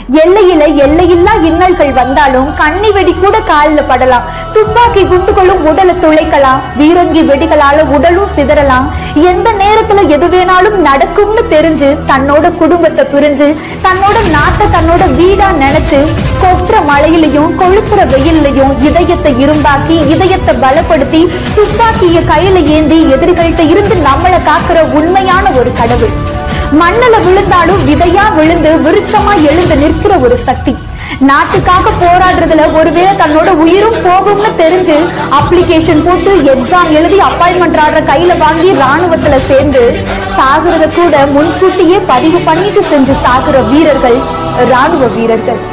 எல்லையில எல்லையில்லா இன்னல்கள் வந்தாலும் கண்ணி வெடி கூட காலில் படலாம் துப்பாக்கி குண்டுகளும் உடலை துளைக்கலாம் வீரங்கி வெடிகளால உடலும் சிதறலாம் எந்த நேரத்துல எது வேணாலும் நடக்கும்னு தெரிஞ்சு தன்னோட குடும்பத்தை பிரிஞ்சு தன்னோட நாட்டை தன்னோட வீடா நினைச்சு கொட்டுற மழையிலையும் கொளுத்துற வெயில்லையும் இதயத்தை இரும்பாக்கி இதயத்தை பலப்படுத்தி துப்பாக்கிய கையில ஏந்தி எதிரிகள்கிட்ட இருந்து நம்மளை காக்குற உண்மையான ஒரு கடவுள் மண்ணுல விழுந்தாலும் விதையா விழுந்து விருட்சமா எழுந்து நிற்கிற ஒரு சக்தி நாட்டுக்காக போராடுறதுல ஒருவேளை தன்னோட உயிரும் போகும்னு தெரிஞ்சு அப்ளிகேஷன் போட்டு எக்ஸாம் எழுதி அப்பாயின்மெண்ட் ஆர்டர் கையில வாங்கி ராணுவத்துல சேர்ந்து சாகுறத கூட முன்கூட்டியே பதிவு பண்ணிட்டு செஞ்சு சாகுற வீரர்கள் ராணுவ வீரர்கள்